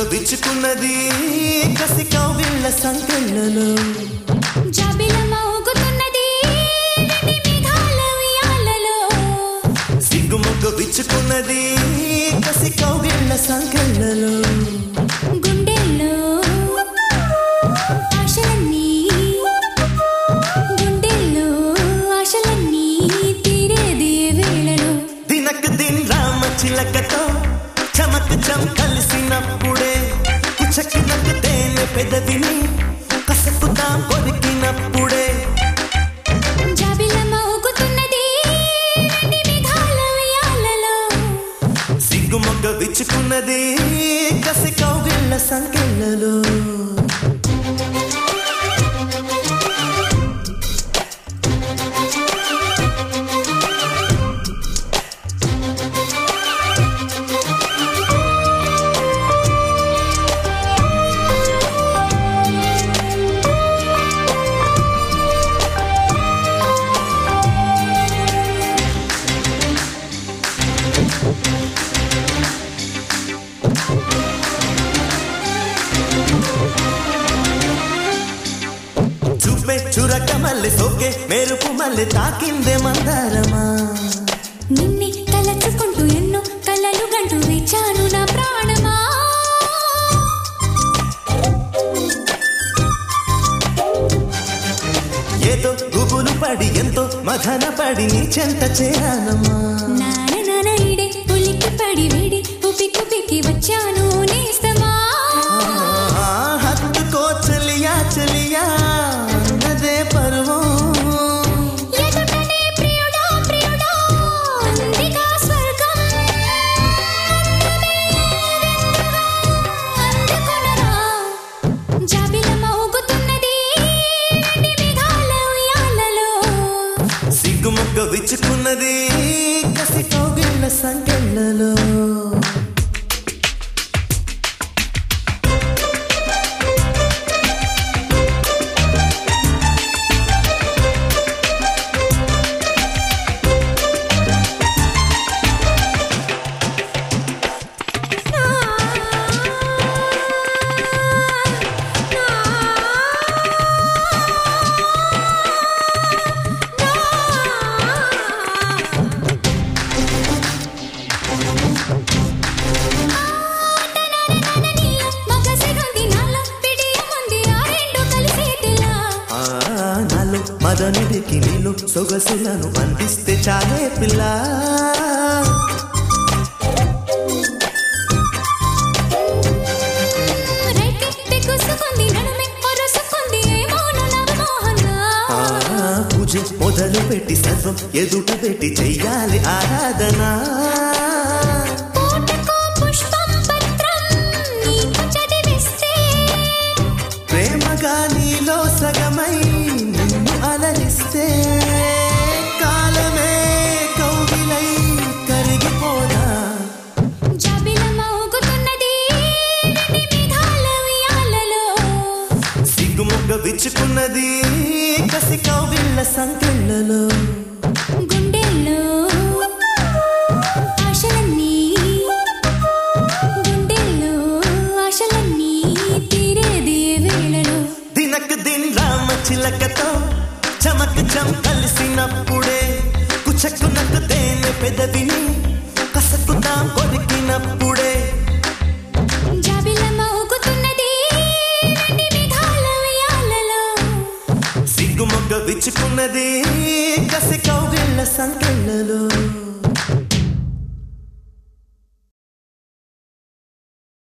విచ్చుకున్నది కసి కౌగిళ్ళ సంకెళ్ళలో జాబిలమ్మ ఊగుతున్నది వెండి మేఘాల ఉయ్యాలలో. సిగ్గుముగ్గు విచ్చుకున్నది కసి కౌగిళ్ళ సంకెళ్ళలో గుండెల్లో ఆశలన్నీ గుండెల్లో ఆశలన్నీ తీరేది వేళలో దినక్ దిన్ రామ చిలకతో చమక్ చం కలిసినప్పుడే కుచకినకు తేనె పెదవిని కసపుతా కొరికినప్పుడే జాబిలమ్మ ఊగుతున్నది వెండి మేఘాల ఉయ్యాలలో. సిగ్గుమొగ్గ విచ్చుకున్నది కసి కౌగిళ్ళ సంకెళ్ళలో చూపే చురక మల్లె సోకే మెరుపు మల్లె తాకిందే మందారమా నిన్నే తలచుకుంటూ ఎన్నో కలలు గంటూ వేచాను నా ప్రాణమా ఏదో గుబులు పడి ఎంతో మదన పడి నీ చెంత చేరానమ్మా నాన నాన ఇడే ఉలిక్కి పడి వేడి ఉపి కుపికి వచ్చాను నేస్తమా ఆ, హత్తుకో చలియా చలియా అన్నదే పర్వం ఎదుటనే ప్రియుడా ప్రియుడా అందిగా స్వర్గం అందుకొనరా జాబిలమ్మ ఊగుతున్నది వెండి మేఘాల ఉయ్యాలలో. సిగ్గుముగ్గ విచ్చుకున్నది కసి కౌగిళ్ళ సంకెళ్ళలో ఆ, నాలో మదనుడికి నీలో సొగసులను అందిస్తే చాలే పిల్ల ఆ, పూజ మొదలు పెట్టి సర్వం ఎదుట పెట్టి చెయ్యాలి ఆరాధన ప్రేమగా నీలో సగమై నిన్ను అలరిస్తే కాలమే కౌగిలై కరిగిపోదా సిగ్గుముగ్గ విచ్చుకున్నది కసి కౌగిళ్ళ సంకెళ్ళలో గుండెల్లో ఆశలన్నీ గుండెల్లో ఆశలన్నీ తీరేది వేళలో దినక్ దిన్ రామ చిలకతో చమక్ చం కలిసినప్పుడే కుచక్కునకు తేనె పెదవిని